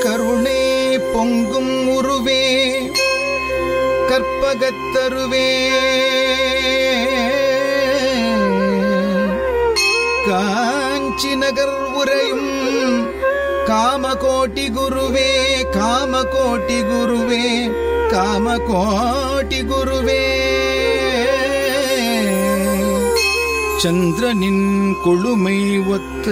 கருணை பொங்கும் உருவே கற்பகத்தருவே காஞ்சி நகர் உரையும் காமகோட்டி குருவே காமகோட்டி குருவே காமகோட்டி குருவே சந்திரனின் கொழுமை ஒத்த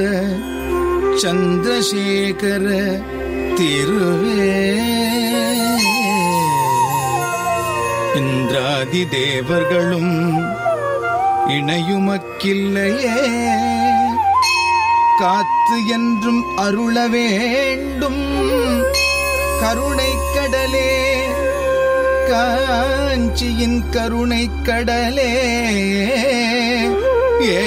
சந்திரசேகர திருவே இந்திராதி தேவர்களும் இணையுமக்கில்லையே காத்து என்றும் அருள வேண்டும் கருணை கடலே காஞ்சியின் கருணை கடலே ஏ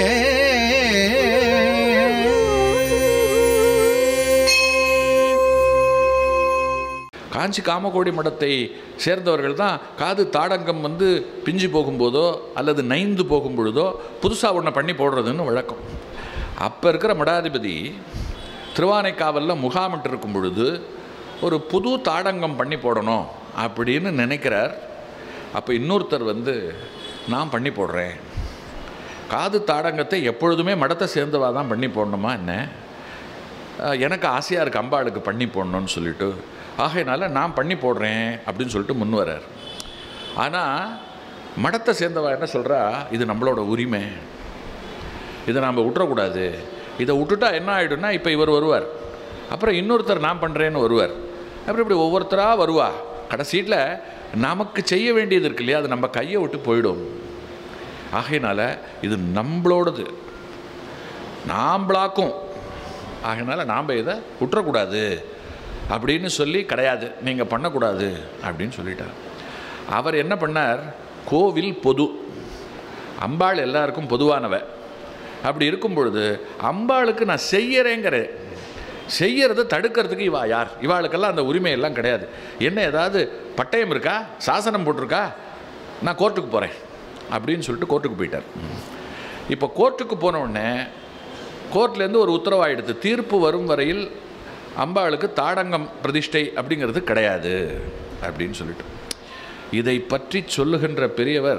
காஞ்சி காமகோடி மடத்தை சேர்ந்தவர்கள் தான் காது தாடங்கம் வந்து பிஞ்சு போகும்போதோ அல்லது நைந்து போகும் பொழுதோ புதுசாக ஒன்றை பண்ணி போடுறதுன்னு வழக்கம் அப்போ இருக்கிற மடாதிபதி திருவானைக்காவலில் முகாமிட்டு இருக்கும் பொழுது ஒரு புது தாடங்கம் பண்ணி போடணும் அப்படின்னு நினைக்கிறார் அப்போ இன்னொருத்தர் வந்து நான் பண்ணி போடுறேன் காது தாடங்கத்தை எப்பொழுதுமே மடத்தை சேர்ந்தவா தான் பண்ணி போடணுமா என்ன அஹ், எனக்கு ஆசையாக இருக்குது அம்பாளுக்கு பண்ணி போடணும்னு சொல்லிட்டு ஆகையினால நான் பண்ணி போடுறேன் அப்படின்னு சொல்லிட்டு முன் வரார் ஆனால் மடத்தை சேர்ந்தவா என்ன சொல்கிறா இது நம்மளோட உரிமை இதை நாம் விட்டுறக்கூடாது இதை விட்டுட்டா என்ன ஆகிடும்னா இப்போ இவர் வருவார் அப்புறம் இன்னொருத்தர் நான் பண்ணுறேன்னு வருவார் அப்புறம் இப்படி ஒவ்வொருத்தராக வருவா கடைசீட்டில் நமக்கு செய்ய வேண்டியது இருக்கு இல்லையா அது நம்ம கையை விட்டு போயிடும் ஆகையினால இது நம்மளோடது நாம்பளாக்கும் ஆகையினால நாம் இதை விட்டுறக்கூடாது அப்படின்னு சொல்லி கிடையாது நீங்கள் பண்ணக்கூடாது அப்படின்னு சொல்லிட்டார் அவர் என்ன பண்ணார் கோவில் பொது அம்பாள் எல்லாருக்கும் பொதுவானவ அப்படி இருக்கும் பொழுது அம்பாளுக்கு நான் செய்யறேங்கிறேன் செய்யறதை தடுக்கிறதுக்கு இவா யார் இவாளுக்கெல்லாம் அந்த உரிமை எல்லாம் கிடையாது என்ன ஏதாவது பட்டயம் இருக்கா சாசனம் போட்டிருக்கா நான் கோர்ட்டுக்கு போகிறேன் அப்படின்னு சொல்லிட்டு கோர்ட்டுக்கு போயிட்டார் இப்போ கோர்ட்டுக்கு போன உடனே கோர்ட்லேருந்து ஒரு உத்தரவாயிடுது தீர்ப்பு வரும் வரையில் அம்பாளுக்கு தாடங்கம் பிரதிஷ்டை அப்படிங்கிறது கிடையாது அப்படின்னு சொல்லிட்டு இதை பற்றி சொல்லுகின்ற பெரியவர்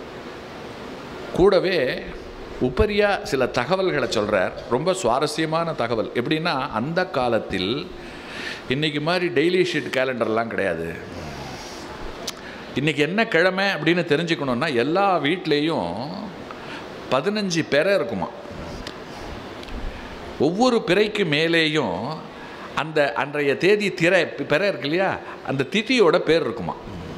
கூடவே உபரியா சில தகவல்களை சொல்கிறார் ரொம்ப சுவாரஸ்யமான தகவல் எப்படின்னா அந்த காலத்தில் இன்னைக்கு மாதிரி டெய்லி ஷீட் கேலண்டர்லாம் கிடையாது இன்னைக்கு என்ன கிழமை அப்படின்னு தெரிஞ்சுக்கணுன்னா எல்லா வீட்லேயும் பதினஞ்சு பெறை இருக்குமா ஒவ்வொரு பிறைக்கு மேலேயும் அந்த அன்றைய தேதி திரை பிறை இருக்கு இல்லையா அந்த திதியோட பேர் இருக்குமா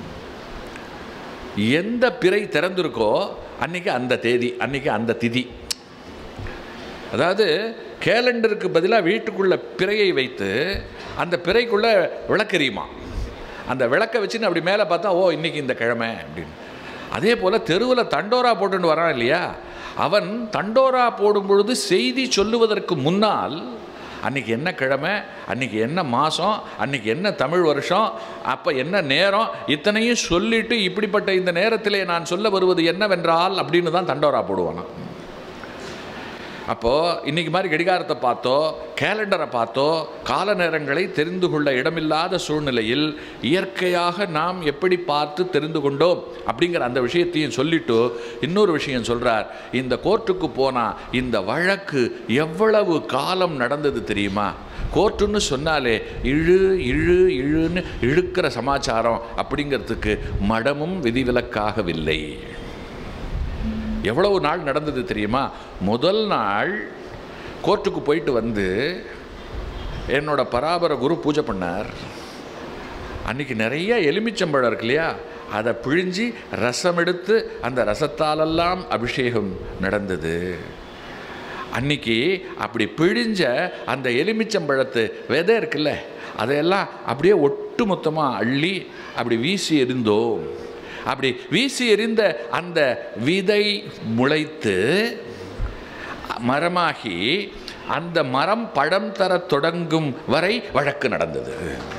எந்த பிறை திறந்திருக்கோ அன்னைக்கு அந்த தேதி அன்னைக்கு அந்த திதி அதாவது கேலண்டருக்கு பதிலாக வீட்டுக்குள்ள பிறையை வைத்து அந்த பிறைக்குள்ள விளக்கெரியுமா அந்த விளக்கை வச்சுன்னு அப்படி மேலே பார்த்தா ஓ இன்னைக்கு இந்த கிழமை அப்படின்னு அதே போல் தெருவில் தண்டோரா போட்டுன்னு வரான் இல்லையா அவன் தண்டோரா போடும் பொழுது செய்தி சொல்லுவதற்கு முன்னால் அன்னைக்கு என்ன கிழமை அன்னைக்கு என்ன மாதம் அன்னைக்கு என்ன தமிழ் வருஷம் அப்போ என்ன நேரம் இத்தனையும் சொல்லிட்டு இப்படிப்பட்ட இந்த நேரத்திலே நான் சொல்ல வருவது என்னவென்றால் அப்படின்னு தான் தண்டோரா போடுவானாம் அப்போது இன்றைக்கி மாதிரி கடிகாரத்தை பார்த்தோ கேலண்டரை பார்த்தோ கால நேரங்களை தெரிந்து கொள்ள இடமில்லாத சூழ்நிலையில் இயற்கையாக நாம் எப்படி பார்த்து தெரிந்து கொண்டோம் அப்படிங்கிற அந்த விஷயத்தையும் சொல்லிட்டு இன்னொரு விஷயம் சொல்கிறார் இந்த கோர்ட்டுக்கு போனால் இந்த வழக்கு எவ்வளவு காலம் நடந்தது தெரியுமா கோர்ட்டுன்னு சொன்னாலே இழு இழு இழுன்னு இழுக்கிற சமாச்சாரம் அப்படிங்கிறதுக்கு மடமும் விதிவிலக்காகவில்லை எவ்வளவு நாள் நடந்தது தெரியுமா முதல் நாள் கோர்ட்டுக்கு போயிட்டு வந்து என்னோட பராபர குரு பூஜை பண்ணார் அன்னைக்கு நிறைய எலுமிச்சம்பழம் இருக்கு இல்லையா அதை பிழிஞ்சி ரசம் எடுத்து அந்த ரசத்தாலெல்லாம் அபிஷேகம் நடந்தது அன்னைக்கு அப்படி பிழிஞ்ச அந்த எலுமிச்சம்பழத்து விதை இருக்குல்ல அதையெல்லாம் அப்படியே ஒட்டு மொத்தமாக அள்ளி அப்படி வீசி எறிந்தோம் அப்படி வீசி எறிந்த அந்த விதை முளைத்து மரமாகி அந்த மரம் பழம் தரத் தொடங்கும் வரை வழக்கு நடந்தது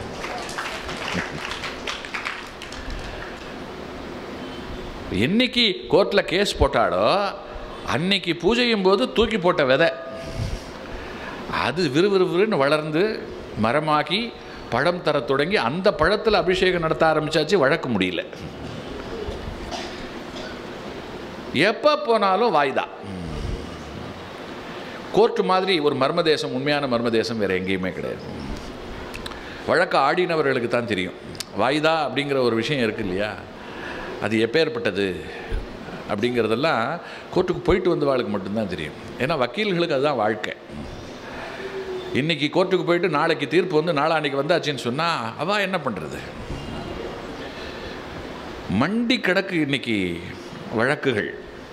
என்னைக்கு கோர்ட்டில் கேஸ் போட்டாலோ அன்னைக்கு பூஜையும் போது தூக்கி போட்ட விதை அது விறுவிறுவிறுன்னு வளர்ந்து மரமாகி பழம் தர தொடங்கி அந்த பழத்தில் அபிஷேகம் நடத்த ஆரம்பிச்சாச்சு வழக்கு முடியல எப்போ போனாலும் வாய்தா கோர்ட்டு மாதிரி ஒரு மர்மதேசம் உண்மையான மர்மதேசம் வேறு எங்கேயுமே கிடையாது வழக்கு ஆடினவர்களுக்கு தான் தெரியும் வாய்தா அப்படிங்கிற ஒரு விஷயம் இருக்கு இல்லையா அது எப்பேற்பட்டது அப்படிங்கிறதெல்லாம் கோர்ட்டுக்கு போயிட்டு வந்தவாளுக்கு மட்டும்தான் தெரியும் ஏன்னா வக்கீல்களுக்கு அதுதான் வாழ்க்கை இன்னைக்கு கோர்ட்டுக்கு போயிட்டு நாளைக்கு தீர்ப்பு வந்து நாளான்னைக்கு வந்தாச்சுன்னு சொன்னால் அவள் என்ன பண்ணுறது மண்டி கிடக்கு இன்னைக்கு வழக்குகள்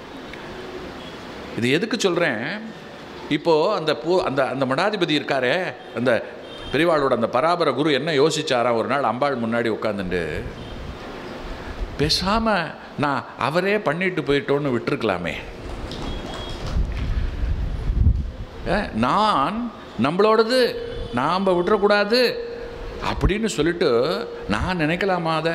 இது எதுக்கு சொல்கிறேன் இப்போது அந்த பூ அந்த அந்த மடாதிபதி இருக்காரே அந்த பெரியவாளோட அந்த பராபர குரு என்ன யோசிச்சாராம் ஒரு நாள் அம்பாள் முன்னாடி உட்காந்துட்டு பேசாமல் நான் அவரே பண்ணிட்டு போயிட்டோன்னு விட்டுருக்கலாமே ஏ, நான் நம்மளோடது நாம் விட்டுறக்கூடாது அப்படின்னு சொல்லிட்டு நான் நினைக்கலாமா அதை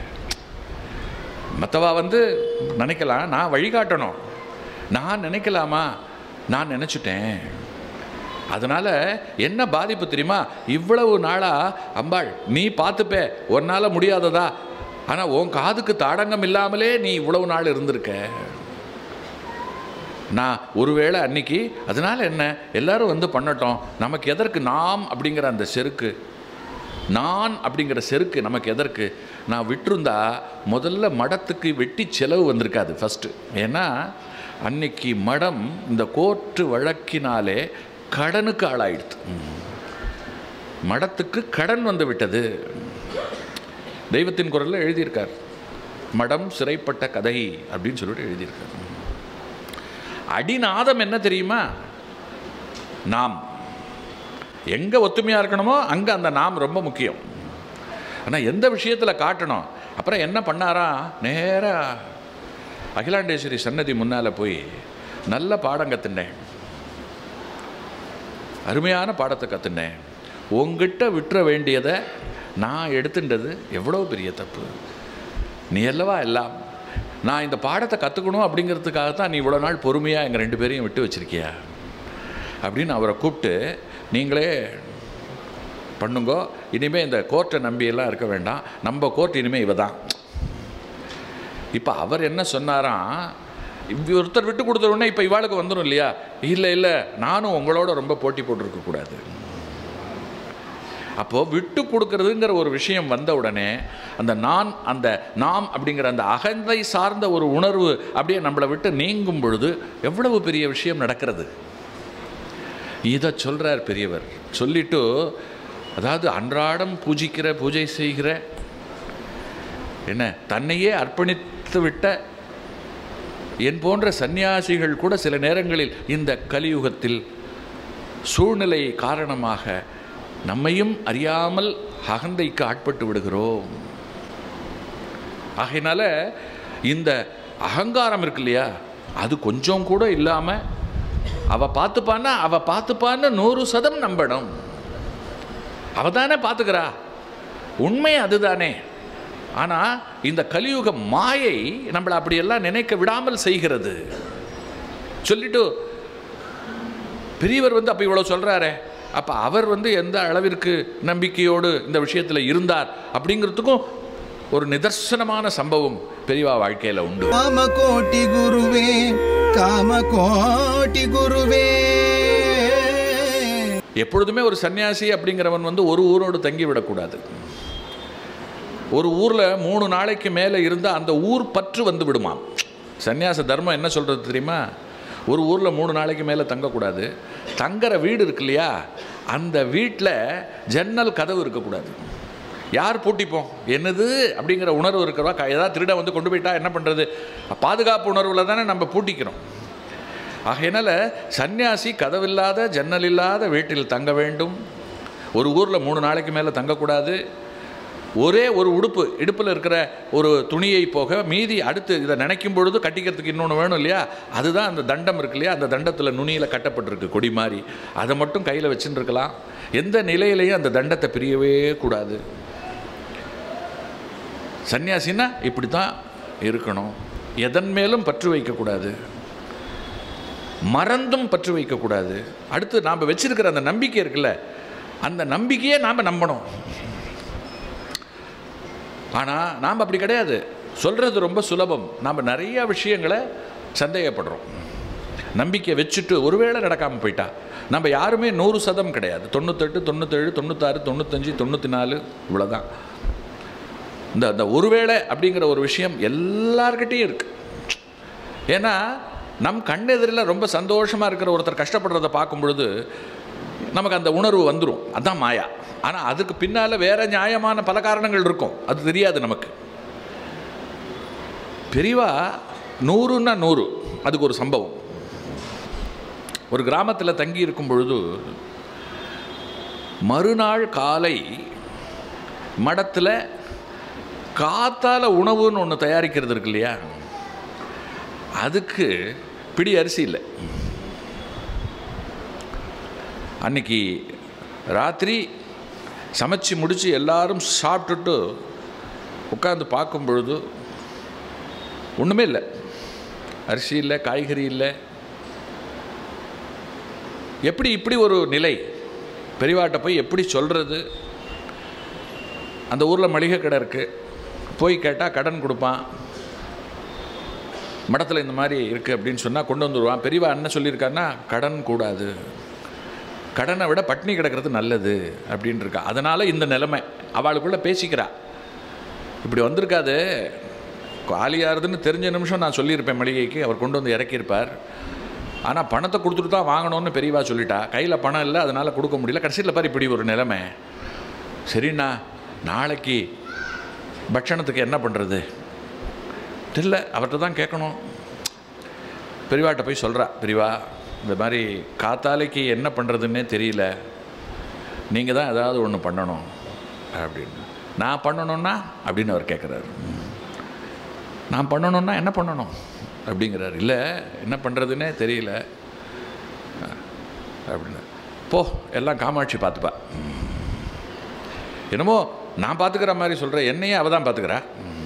மற்றவா வந்து நினைக்கலாம் நான் வழிகாட்டணும் நான் நினைக்கலாமா நான் நினச்சிட்டேன் அதனால் என்ன பாதிப்பு தெரியுமா இவ்வளவு நாளாக அம்பாள் நீ பார்த்துப்பே உன்னால் முடியாததா ஆனால் உன் காதுக்கு தாடங்கம் இல்லாமலே நீ இவ்வளவு நாள் இருந்திருக்க நான் ஒருவேளை அன்னைக்கு அதனால் என்ன எல்லாரும் வந்து பண்ணட்டும் நமக்கு எதற்கு நாம் அப்படிங்கிற அந்த செருக்கு நான் அப்படிங்கிற செருக்கு நமக்கு எதற்கு நான் விட்டிருந்தா முதல்ல மடத்துக்கு வெட்டி செலவு வந்திருக்காது ஃபஸ்ட்டு ஏன்னா அன்னைக்கு மடம் இந்த கோர்ட்டு வழக்கினாலே கடனுக்கு ஆளாயிடுது மடத்துக்கு கடன் வந்து விட்டது தெய்வத்தின் குரலில் எழுதியிருக்கார் மடம் சிறைப்பட்ட கதை அப்படின்னு சொல்லிட்டு எழுதியிருக்கார் அடிநாதம் என்ன தெரியுமா நாம் எங்கே ஒத்துமையாக இருக்கணுமோ அங்கே அந்த நாம் ரொம்ப முக்கியம் ஆனால் எந்த விஷயத்தில் காட்டணும் அப்புறம் என்ன பண்ணாரா நேராக அகிலாண்டேஸ்வரி சன்னதி முன்னால் போய் நல்ல பாடம் கற்றுனேன் அருமையான பாடத்தை கற்றுனேன் உங்ககிட்ட விட்டுற வேண்டியதை நான் எடுத்துட்டது எவ்வளோ பெரிய தப்பு நீ அல்லவா எல்லாம் நான் இந்த பாடத்தை கற்றுக்கணும் அப்படிங்கிறதுக்காக தான் நீ இவ்வளோ நாள் பொறுமையாக எங்கள் ரெண்டு பேரையும் விட்டு வச்சிருக்கியா அப்படின்னு அவரை கூப்பிட்டு நீங்களே பண்ணுங்கோ இனிமேல் இந்த கோர்ட்டை நம்பியெல்லாம் இருக்க வேண்டாம் நம்ம கோர்ட் இனிமேல் இவ தான் இப்போ அவர் என்ன சொன்னாராம் இவ் ஒருத்தர் விட்டு கொடுத்த உடனே இப்போ இவாளுக்கு வந்துடும் இல்லையா இல்லை இல்லை நானும் உங்களோட ரொம்ப போட்டி போட்டிருக்க கூடாது அப்போது விட்டு கொடுக்கறதுங்கிற ஒரு விஷயம் வந்த உடனே அந்த நான் அந்த நாம் அப்படிங்கிற அந்த அகந்தை சார்ந்த ஒரு உணர்வு அப்படியே நம்மளை விட்டு நீங்கும் பொழுது எவ்வளவு பெரிய விஷயம் நடக்கிறது இதை சொல்கிறார் பெரியவர் சொல்லிட்டு அதாவது அன்றாடம் பூஜிக்கிற பூஜை செய்கிற என்ன தன்னையே அர்ப்பணித்து விட்ட என் போன்ற சந்நியாசிகள் கூட சில நேரங்களில் இந்த கலியுகத்தில் சூழ்நிலை காரணமாக நம்மையும் அறியாமல் அகந்தைக்கு ஆட்பட்டு விடுகிறோம் ஆகையினால இந்த அகங்காரம் இருக்கு இல்லையா அது கொஞ்சம் கூட இல்லாமல் அவ பார்த்துப்பான்னா அவ பார்த்துப்பான்னு நூறு சதம் நம்பணும் அவ தானே பார்த்துக்கிறா உண்மை அதுதானே ஆனால் இந்த கலியுக மாயை நம்மளை அப்படியெல்லாம் நினைக்க விடாமல் செய்கிறது சொல்லிட்டு பெரியவர் வந்து அப்போ இவ்வளோ சொல்கிறாரே அப்போ அவர் வந்து எந்த அளவிற்கு நம்பிக்கையோடு இந்த விஷயத்தில் இருந்தார் அப்படிங்கிறதுக்கும் ஒரு நிதர்சனமான சம்பவம் பெரியவா வாழ்க்கையில் உண்டு காமகோட்டி குருவே காமகோட்டி குருவே எப்பொழுதுமே ஒரு சன்னியாசி அப்படிங்கிறவன் வந்து ஒரு ஊரோடு தங்கி விடக்கூடாது ஒரு ஊரில் மூணு நாளைக்கு மேலே இருந்தால் அந்த ஊர் பற்று வந்து விடுமாம் சன்னியாச தர்மம் என்ன சொல்கிறது தெரியுமா ஒரு ஊரில் மூணு நாளைக்கு மேலே தங்கக்கூடாது தங்குற வீடு இருக்கு இல்லையா அந்த வீட்டில் ஜன்னல் கதவு இருக்கக்கூடாது யார் பூட்டிப்போம் என்னது அப்படிங்கிற உணர்வு இருக்கிறவா க- ஏதாவது திருட வந்து கொண்டு போயிட்டா என்ன பண்ணுறது பாதுகாப்பு உணர்வில் தானே நம்ம பூட்டிக்கிறோம் ஆகையினால சந்நியாசி கதவில்லாத ஜன்னல் இல்லாத வீட்டில் தங்க வேண்டும் ஒரு ஊரில் மூணு நாளைக்கு மேலே தங்கக்கூடாது ஒரே ஒரு உடுப்பு இடுப்பில் இருக்கிற ஒரு துணியை போக மீதி அடுத்து இதை நினைக்கும் பொழுது கட்டிக்கிறதுக்கு இன்னொன்று வேணும் இல்லையா அதுதான் அந்த தண்டம் இருக்கு இல்லையா அந்த தண்டத்தில் நுனியில் கட்டப்பட்டிருக்கு கொடி மாதிரி அதை மட்டும் கையில் வச்சுன்னு இருக்கலாம் எந்த நிலையிலையும் அந்த தண்டத்தை பிரியவே கூடாது சன்னியாசின்னா இப்படி தான் இருக்கணும் எதன் மேலும் பற்று வைக்கக்கூடாது மறந்தும் பற்று வைக்கக்கூடாது அடுத்து நாம் வச்சிருக்கிற அந்த நம்பிக்கை இருக்குல்ல அந்த நம்பிக்கையை நாம் நம்பணும் ஆனால் நாம் அப்படி கிடையாது சொல்கிறது ரொம்ப சுலபம் நாம் நிறைய விஷயங்களை சந்தேகப்படுறோம் நம்பிக்கை வச்சுட்டு ஒருவேளை நடக்காமல் போயிட்டா நம்ம யாருமே நூறு சதம் கிடையாது தொண்ணூத்தெட்டு தொண்ணூத்தேழு தொண்ணூத்தாறு தொண்ணூத்தஞ்சு தொண்ணூற்றி நாலு இவ்வளோதான் இந்த இந்த ஒருவேளை அப்படிங்கிற ஒரு விஷயம் எல்லார்கிட்டேயும் இருக்கு ஏன்னா நம் கண்ணெதிரில் ரொம்ப சந்தோஷமாக இருக்கிற ஒருத்தர் கஷ்டப்படுறத பார்க்கும் பொழுது நமக்கு அந்த உணர்வு வந்துடும் அதான் மாயா ஆனால் அதுக்கு பின்னால் வேற நியாயமான பல காரணங்கள் இருக்கும் அது தெரியாது நமக்கு பெரிவா நூறுன்னா நூறு அதுக்கு ஒரு சம்பவம் ஒரு கிராமத்தில் தங்கி இருக்கும் பொழுது மறுநாள் காலை மடத்தில் காத்தால உணவுன்னு ஒன்று தயாரிக்கிறது இருக்கு இல்லையா அதுக்கு பிடி அரிசி இல்லை அன்னைக்கு ராத்திரி சமைச்சு முடித்து எல்லாரும் சாப்பிட்டுட்டு உட்காந்து பார்க்கும் பொழுது ஒன்றுமே இல்லை அரிசி இல்லை காய்கறி இல்லை எப்படி இப்படி ஒரு நிலை பெரியவாட்ட போய் எப்படி சொல்கிறது அந்த ஊரில் மளிகை கடை இருக்குது போய் கேட்டால் கடன் கொடுப்பான் மடத்தில் இந்த மாதிரி இருக்குது அப்படின்னு சொன்னால் கொண்டு வந்துடுவான் பெரியவா என்ன சொல்லியிருக்காருன்னா கடன் கூடாது கடனை விட பட்னி கிடக்கிறது நல்லது அப்படின்னு இருக்கா அதனால் இந்த நிலைமை அவளுக்குள்ளே பேசிக்கிறா இப்படி வந்திருக்காது காலியாகுதுன்னு தெரிஞ்ச நிமிஷம் நான் சொல்லியிருப்பேன் மளிகைக்கு அவர் கொண்டு வந்து இறக்கியிருப்பார் ஆனால் பணத்தை கொடுத்துட்டு தான் வாங்கணும்னு பெரியவா சொல்லிட்டா கையில் பணம் இல்லை அதனால் கொடுக்க முடியல கடைசியில் பாரு இப்படி ஒரு நிலைமை சரிண்ணா நாளைக்கு பட்சணத்துக்கு என்ன பண்ணுறது தெரியல அவர்கிட்ட தான் கேட்கணும் பெரியவாட்ட போய் சொல்கிறா பெரியவா இந்த மாதிரி காத்தாலைக்கு என்ன பண்ணுறதுன்னே தெரியல நீங்கள் தான் ஏதாவது ஒன்று பண்ணணும் அப்படின்னு நான் பண்ணணும்னா அப்படின்னு அவர் கேட்குறாரு நான் பண்ணணும்னா என்ன பண்ணணும் அப்படிங்கிறார் இல்லை என்ன பண்ணுறதுன்னே தெரியல அப்படின்னு போ எல்லாம் காமாட்சி பார்த்துப்பா என்னமோ நான் பார்த்துக்கிற மாதிரி சொல்கிறேன் என்னையே அவள் தான் பார்த்துக்கிறா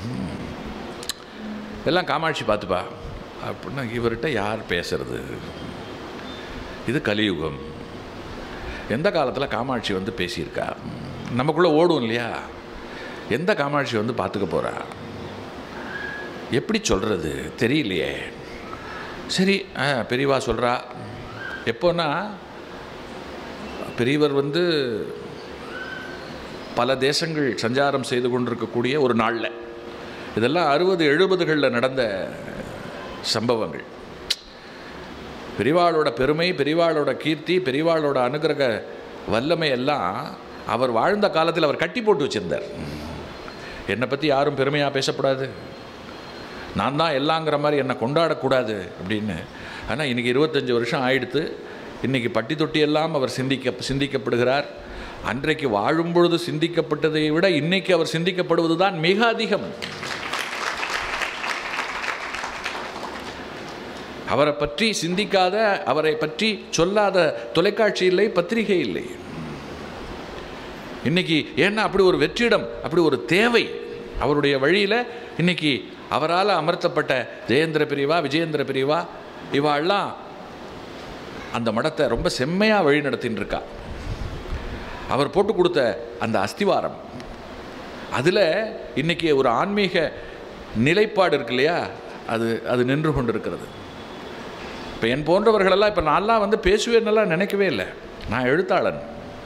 எல்லாம் காமாட்சி பார்த்துப்பா அப்படின்னா இவர்கிட்ட யார் பேசுறது இது கலியுகம் எந்த காலத்தில் காமாட்சி வந்து பேசியிருக்கா நமக்குள்ளே ஓடும் இல்லையா எந்த காமாட்சி வந்து பார்த்துக்க போகிறா எப்படி சொல்கிறது தெரியலையே சரி ஆ பெரியவா சொல்கிறா எப்போன்னா பெரியவர் வந்து பல தேசங்கள் சஞ்சாரம் செய்து கொண்டிருக்கக்கூடிய ஒரு நாளில் இதெல்லாம் அறுபது எழுபதுகளில் நடந்த சம்பவங்கள் பெரிவாளோட பெருமை பெரிவாளோட கீர்த்தி பெரிவாளோட அனுகிரக வல்லமை எல்லாம் அவர் வாழ்ந்த காலத்தில் அவர் கட்டி போட்டு வச்சிருந்தார் என்னை பற்றி யாரும் பெருமையாக பேசக்கூடாது நான் தான் எல்லாங்கிற மாதிரி என்னை கொண்டாடக்கூடாது அப்படின்னு ஆனால் இன்றைக்கி இருபத்தஞ்சி வருஷம் ஆயிடுத்து இன்றைக்கி பட்டி தொட்டி எல்லாம் அவர் சிந்திக்க சிந்திக்கப்படுகிறார் அன்றைக்கு வாழும் பொழுது சிந்திக்கப்பட்டதை விட இன்னைக்கு அவர் சிந்திக்கப்படுவது தான் மிக அதிகம் அவரை பற்றி சிந்திக்காத அவரை பற்றி சொல்லாத தொலைக்காட்சி இல்லை பத்திரிகை இல்லை இன்னைக்கு ஏன்னா அப்படி ஒரு வெற்றிடம் அப்படி ஒரு தேவை அவருடைய வழியில் இன்னைக்கு அவரால் அமர்த்தப்பட்ட ஜெயேந்திர பிரிவா விஜயேந்திர பிரிவா இவாள்லாம் அந்த மடத்தை ரொம்ப செம்மையாக வழி நடத்தின்னு இருக்கா அவர் போட்டு கொடுத்த அந்த அஸ்திவாரம் அதில் இன்னைக்கு ஒரு ஆன்மீக நிலைப்பாடு இருக்கு இல்லையா அது அது நின்று கொண்டு இருக்கிறது இப்போ என் போன்றவர்களெல்லாம் இப்போ நான்லாம் வந்து பேசுவேன்னெல்லாம் நினைக்கவே இல்லை நான் எழுத்தாளன்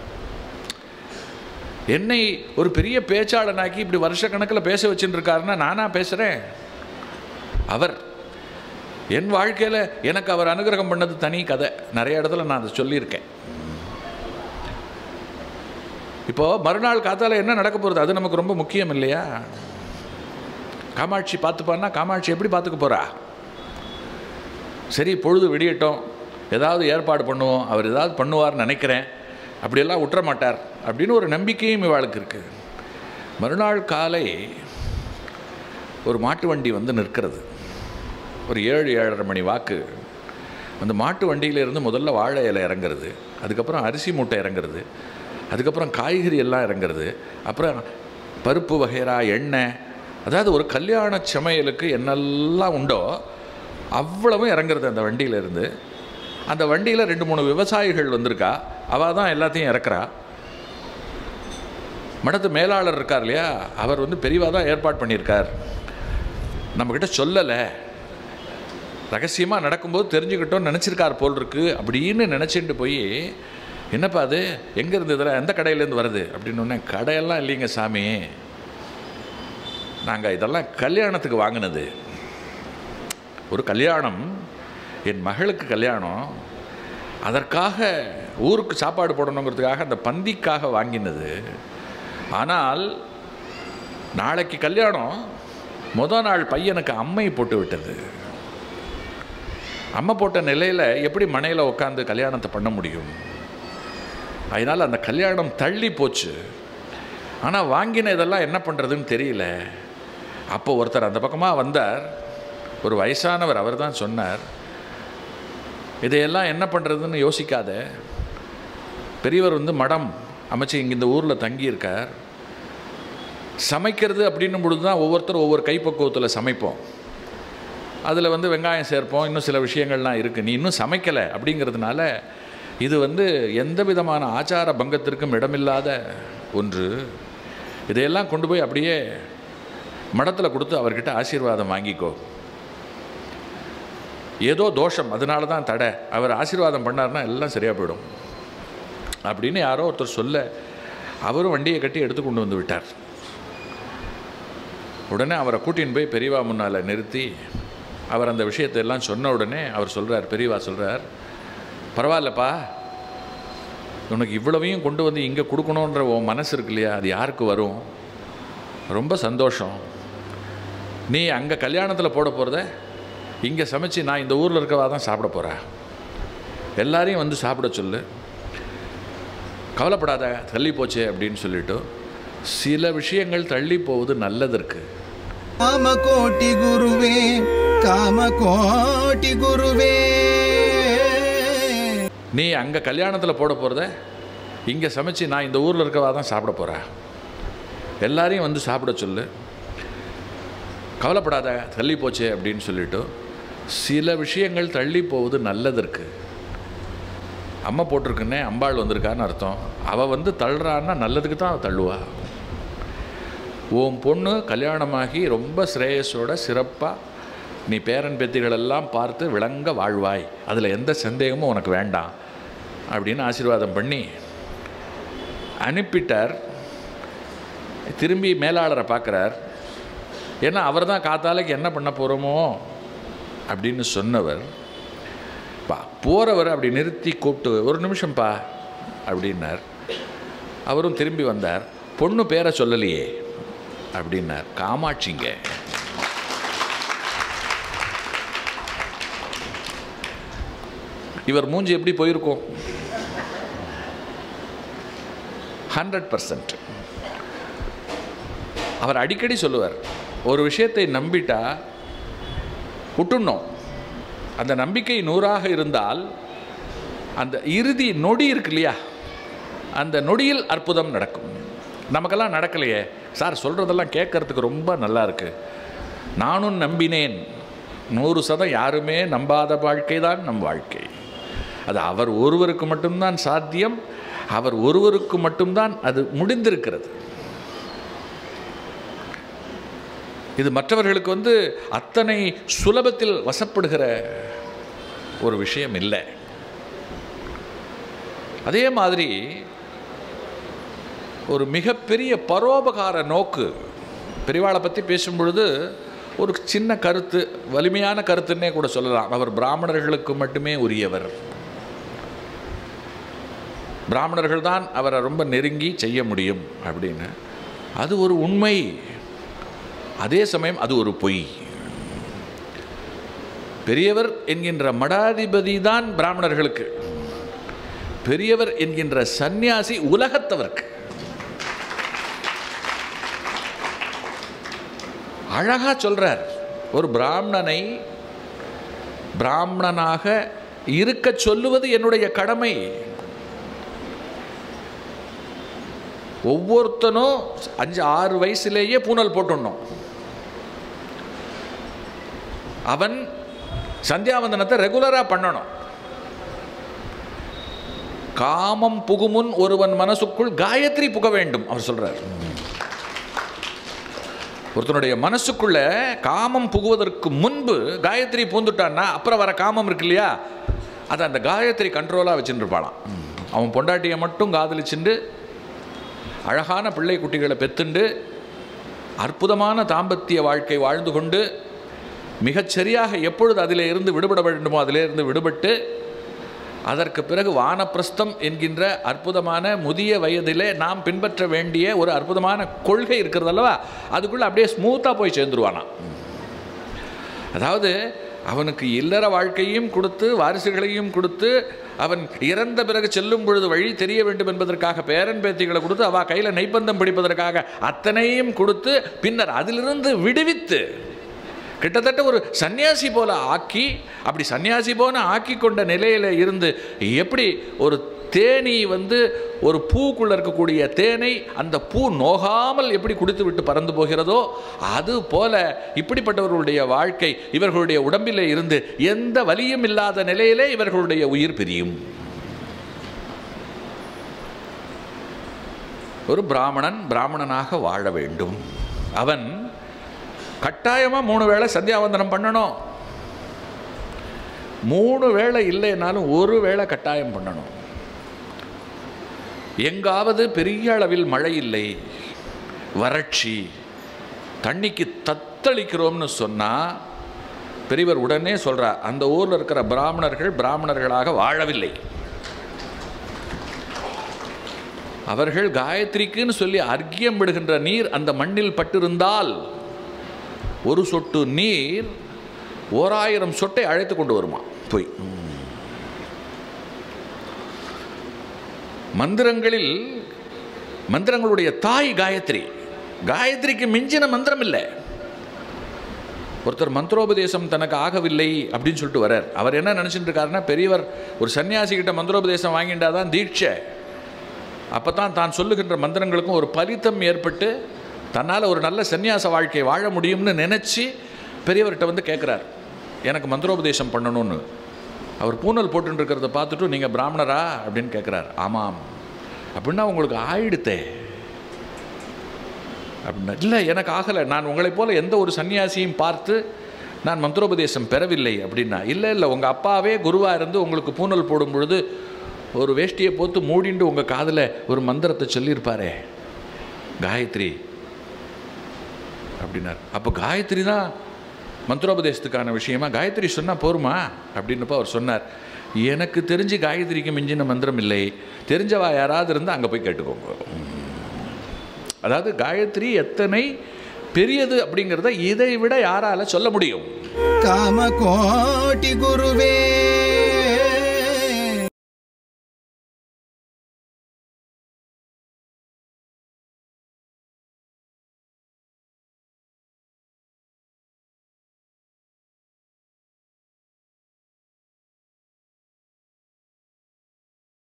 என்னை ஒரு பெரிய பேச்சாளனாக்கி இப்படி வருஷக்கணக்கில் பேச வச்சுட்டு இருக்காருன்னா நானா பேசுகிறேன் அவர் என் வாழ்க்கையில் எனக்கு அவர் அனுகிரகம் பண்ணது தனி கதை நிறைய இடத்துல நான் அதை சொல்லியிருக்கேன் இப்போது மறுநாள் காத்தால என்ன நடக்க போகிறது அது நமக்கு ரொம்ப முக்கியம் இல்லையா காமாட்சி பார்த்துப்பான்னா காமாட்சி எப்படி பார்த்துக்க போகிறா சரி பொழுது விடியட்டும் ஏதாவது ஏற்பாடு பண்ணுவோம் அவர் ஏதாவது பண்ணுவார்னு நினைக்கிறேன் அப்படியெல்லாம் விட்டுற மாட்டார் அப்படின்னு ஒரு நம்பிக்கையும் இவாளுக்கு இருக்குது மறுநாள் காலை ஒரு மாட்டு வண்டி வந்து நிற்கிறது ஒரு ஏழு ஏழரை மணி வாக்கு அந்த மாட்டு வண்டியிலேருந்து முதல்ல வாழை இலை இறங்குறது அதுக்கப்புறம் அரிசி மூட்டை இறங்குறது அதுக்கப்புறம் காய்கறி எல்லாம் இறங்குறது அப்புறம் பருப்பு வகைரா எண்ணெய் அதாவது ஒரு கல்யாண சமையலுக்கு என்னெல்லாம் உண்டோ அவ்வளவும் இறங்குறது அந்த வண்டியிலேருந்து அந்த வண்டியில் ரெண்டு மூணு விவசாயிகள் வந்திருக்கா அவள் தான் எல்லாத்தையும் இறக்குறா மடத்து மேலாளர் இருக்கார் இல்லையா அவர் வந்து பெரியவா தான் ஏற்பாடு பண்ணியிருக்கார் நம்மக்கிட்ட சொல்லலை ரகசியமாக நடக்கும்போது தெரிஞ்சுக்கிட்டோம் நினச்சிருக்கார் போல் இருக்கு அப்படின்னு நினச்சிட்டு போய் என்னப்பா அது எங்கே இருந்ததுல எந்த கடையிலேருந்து வருது அப்படின்னு ஒன்று கடையெல்லாம் இல்லைங்க சாமி நாங்கள் இதெல்லாம் கல்யாணத்துக்கு வாங்கினது ஒரு கல்யாணம் என் மகளுக்கு கல்யாணம் அதற்காக ஊருக்கு சாப்பாடு போடணுங்கிறதுக்காக அந்த பந்திக்காக வாங்கினது ஆனால் நாளைக்கு கல்யாணம் முத நாள் பையனுக்கு அம்மை போட்டு விட்டது அம்மை போட்ட நிலையில் எப்படி மனையில் உட்காந்து கல்யாணத்தை பண்ண முடியும் அதனால் அந்த கல்யாணம் தள்ளி போச்சு ஆனால் வாங்கின இதெல்லாம் என்ன பண்ணுறதுன்னு தெரியல அப்போ ஒருத்தர் அந்த பக்கமாக வந்தார் ஒரு வயசானவர் அவர் தான் சொன்னார் இதையெல்லாம் என்ன பண்ணுறதுன்னு யோசிக்காத பெரியவர் வந்து மடம் அமைச்சு இங்கே இந்த ஊரில் தங்கியிருக்கார் சமைக்கிறது அப்படின்னும் பொழுது தான் ஒவ்வொருத்தரும் ஒவ்வொரு கைப்பக்குவத்தில் சமைப்போம் அதில் வந்து வெங்காயம் சேர்ப்போம் இன்னும் சில விஷயங்கள்லாம் இருக்குது நீ இன்னும் சமைக்கலை அப்படிங்கிறதுனால இது வந்து எந்த விதமான ஆச்சார பங்கத்திற்கும் இடமில்லாத ஒன்று இதையெல்லாம் கொண்டு போய் அப்படியே மடத்தில் கொடுத்து அவர்கிட்ட ஆசீர்வாதம் வாங்கிக்கோ ஏதோ தோஷம் அதனால தான் தடை அவர் ஆசீர்வாதம் பண்ணார்னா எல்லாம் சரியாக போயிடும் அப்படின்னு யாரோ ஒருத்தர் சொல்ல அவரும் வண்டியை கட்டி எடுத்து கொண்டு வந்து விட்டார் உடனே அவரை கூட்டின்னு போய் பெரியவா முன்னால் நிறுத்தி அவர் அந்த விஷயத்தை எல்லாம் சொன்ன உடனே அவர் சொல்கிறார் பெரியவா சொல்கிறார் பரவாயில்லப்பா உனக்கு இவ்வளவையும் கொண்டு வந்து இங்கே கொடுக்கணுன்ற உன் மனசு இருக்கு இல்லையா அது யாருக்கு வரும் ரொம்ப சந்தோஷம் நீ அங்கே கல்யாணத்தில் போட போகிறத இங்கே சமைச்சு நான் இந்த ஊரில் இருக்கவா தான் சாப்பிட போகிறேன் எல்லாரையும் வந்து சாப்பிட சொல்லு கவலைப்படாத தள்ளி போச்சே அப்படின்னு சொல்லிட்டு சில விஷயங்கள் தள்ளி போவது நல்லதற்கு காமகோட்டி குருவே காமகோட்டி குருவே நீ அங்கே கல்யாணத்தில் போட போகிறத இங்கே சமைச்சு நான் இந்த ஊரில் இருக்கவா தான் சாப்பிட போகிறேன் எல்லாரையும் வந்து சாப்பிட சொல்லு கவலைப்படாத தள்ளி போச்சே அப்படின்னு சொல்லிட்டு சில விஷயங்கள் தள்ளி போவது நல்லதற்கு அம்மா போட்டிருக்குன்னே அம்பாள் வந்திருக்கான்னு அர்த்தம் அவள் வந்து தள்ளுறான்னா நல்லதுக்கு தான் அவள் தள்ளுவா உன் பொண்ணு கல்யாணமாகி ரொம்ப ஸ்ரேயஸோட சிறப்பாக நீ பேரன் பேத்திகளெல்லாம் பார்த்து விளங்க வாழ்வாய் அதில் எந்த சந்தேகமும் உனக்கு வேண்டாம் அப்படின்னு ஆசீர்வாதம் பண்ணி அனுப்பிட்டார் திரும்பி மேலாளரை பார்க்குறார் ஏன்னா அவர் தான் காத்தாலைக்கு என்ன பண்ண போகிறோமோ அப்படின்னு சொன்னவர் பா போகிறவர் அப்படி நிறுத்தி கூப்பிட்டு ஒரு நிமிஷம்ப்பா அப்படின்னார் அவரும் திரும்பி வந்தார் பொண்ணு பேரை சொல்லலையே அப்படின்னார் காமாட்சிங்க இவர் மூஞ்சி எப்படி போயிருக்கும் ஹண்ட்ரட் பர்சன்ட் அவர் அடிக்கடி சொல்லுவார் ஒரு விஷயத்தை நம்பிட்டா விட்டுணும் அந்த நம்பிக்கை நூறாக இருந்தால் அந்த இறுதி நொடி இருக்கு இல்லையா அந்த நொடியில் அற்புதம் நடக்கும் நமக்கெல்லாம் நடக்கலையே சார் சொல்கிறதெல்லாம் கேட்கறதுக்கு ரொம்ப நல்லா இருக்கு நானும் நம்பினேன் நூறு சதம் யாருமே நம்பாத வாழ்க்கை தான் நம் வாழ்க்கை அது அவர் ஒருவருக்கு மட்டும்தான் சாத்தியம் அவர் ஒருவருக்கு மட்டும்தான் அது முடிந்திருக்கிறது இது மற்றவர்களுக்கு வந்து அத்தனை சுலபத்தில் வசப்படுகிற ஒரு விஷயம் இல்லை அதே மாதிரி ஒரு மிகப்பெரிய பரோபகார நோக்கு பெரியவாளை பற்றி பேசும் பொழுது ஒரு சின்ன கருத்து வலிமையான கருத்துன்னே கூட சொல்லலாம் அவர் பிராமணர்களுக்கு மட்டுமே உரியவர் பிராமணர்கள் தான் அவரை ரொம்ப நெருங்கி செய்ய முடியும் அப்படின்னு அது ஒரு உண்மை அதே சமயம் அது ஒரு பொய் பெரியவர் என்கின்ற மடாதிபதி தான் பிராமணர்களுக்கு பெரியவர் என்கின்ற சந்நியாசி உலகத்தவர்க்கு அழகா சொல்றார் ஒரு பிராமணனை பிராமணனாக இருக்க சொல்லுவது என்னுடைய கடமை ஒவ்வொருத்தனும் அஞ்சு ஆறு வயசுலேயே பூனல் போட்டுடணும் அவன் சந்தியாவந்தனத்தை ரெகுலராக பண்ணணும் காமம் புகுமுன் ஒருவன் மனசுக்குள் காயத்ரி புக வேண்டும் அவர் சொல்றார் ஒருத்தனுடைய மனசுக்குள்ள காமம் புகுவதற்கு முன்பு காயத்ரி பூந்துட்டான்னா அப்புறம் வர காமம் இருக்கு இல்லையா அதை அந்த காயத்ரி கண்ட்ரோலாக வச்சுட்டு இருப்பாளாம் அவன் பொண்டாட்டியை மட்டும் காதலிச்சுண்டு அழகான பிள்ளை குட்டிகளை பெத்துண்டு அற்புதமான தாம்பத்திய வாழ்க்கை வாழ்ந்து கொண்டு மிகச்சரியாக எப்பொழுது அதிலே இருந்து விடுபட வேண்டுமோ அதிலே இருந்து விடுபட்டு அதற்கு பிறகு வானப்பிரஸ்தம் என்கின்ற அற்புதமான முதிய வயதிலே நாம் பின்பற்ற வேண்டிய ஒரு அற்புதமான கொள்கை இருக்கிறது அல்லவா அதுக்குள்ளே அப்படியே ஸ்மூத்தாக போய் சேர்ந்துருவானாம் அதாவது அவனுக்கு இல்லற வாழ்க்கையும் கொடுத்து வாரிசுகளையும் கொடுத்து அவன் இறந்த பிறகு செல்லும் பொழுது வழி தெரிய வேண்டும் என்பதற்காக பேரன் பேத்திகளை கொடுத்து அவ கையில் நெய்ப்பந்தம் பிடிப்பதற்காக அத்தனையும் கொடுத்து பின்னர் அதிலிருந்து விடுவித்து கிட்டத்தட்ட ஒரு சன்னியாசி போல ஆக்கி அப்படி சன்னியாசி போல ஆக்கி கொண்ட நிலையில இருந்து எப்படி ஒரு தேனி வந்து ஒரு பூக்குள்ள இருக்கக்கூடிய தேனை அந்த பூ நோகாமல் எப்படி குடித்து விட்டு பறந்து போகிறதோ அது போல இப்படிப்பட்டவர்களுடைய வாழ்க்கை இவர்களுடைய உடம்பிலே இருந்து எந்த வலியும் இல்லாத நிலையிலே இவர்களுடைய உயிர் பிரியும் ஒரு பிராமணன் பிராமணனாக வாழ வேண்டும் அவன் கட்டாயமாக மூணு வேளை சந்தியாவந்தனம் பண்ணணும் மூணு வேளை இல்லைனாலும் ஒரு வேளை கட்டாயம் பண்ணணும் எங்காவது பெரிய அளவில் மழை இல்லை வறட்சி தண்ணிக்கு தத்தளிக்கிறோம்னு சொன்னால் பெரியவர் உடனே சொல்கிறார் அந்த ஊரில் இருக்கிற பிராமணர்கள் பிராமணர்களாக வாழவில்லை அவர்கள் காயத்ரிக்குன்னு சொல்லி அர்க்கியம் விடுகின்ற நீர் அந்த மண்ணில் பட்டிருந்தால் ஒரு சொட்டு நீர் ஓராயிரம் சொட்டை அழைத்து கொண்டு வருமா போய் மந்திரங்களில் மந்திரங்களுடைய தாய் காயத்ரி காயத்ரிக்கு மிஞ்சின மந்திரம் இல்லை ஒருத்தர் மந்திரோபதேசம் தனக்கு ஆகவில்லை அப்படின்னு சொல்லிட்டு வரார் அவர் என்ன நினச்சிட்டு இருக்காருன்னா பெரியவர் ஒரு சன்னியாசி கிட்ட மந்திரோபதேசம் வாங்கிட்டாதான் தீட்சை அப்போ தான் தான் சொல்லுகின்ற மந்திரங்களுக்கும் ஒரு பலித்தம் ஏற்பட்டு தன்னால் ஒரு நல்ல சன்னியாச வாழ்க்கை வாழ முடியும்னு நினச்சி பெரியவர்கிட்ட வந்து கேட்குறார் எனக்கு மந்திரோபதேசம் பண்ணணும்னு அவர் பூனல் போட்டுன்னு இருக்கிறத பார்த்துட்டு நீங்கள் பிராமணரா அப்படின்னு கேட்குறார் ஆமாம் அப்படின்னா உங்களுக்கு ஆயிடுத்தே அப்படின்னா இல்லை எனக்கு ஆகலை நான் உங்களைப் போல எந்த ஒரு சன்னியாசியும் பார்த்து நான் மந்திரோபதேசம் பெறவில்லை அப்படின்னா இல்லை இல்லை உங்கள் அப்பாவே குருவாக இருந்து உங்களுக்கு பூனல் போடும் பொழுது ஒரு வேஷ்டியை போத்து மூடிண்டு உங்கள் காதில் ஒரு மந்திரத்தை சொல்லியிருப்பாரே காயத்ரி அப்படின்னார் அப்போ காயத்ரி தான் மந்திரோபதேசத்துக்கான விஷயமா காயத்ரி சொன்னால் போருமா அப்படின்னப்போ அவர் சொன்னார் எனக்கு தெரிஞ்சு காயத்ரிக்கு மிஞ்சின மந்திரம் இல்லை தெரிஞ்சவா யாராவது இருந்தால் அங்கே போய் கேட்டுக்கோங்க அதாவது காயத்ரி எத்தனை பெரியது அப்படிங்கிறத இதை விட யாரால சொல்ல முடியும் காம கோட்டி குருவே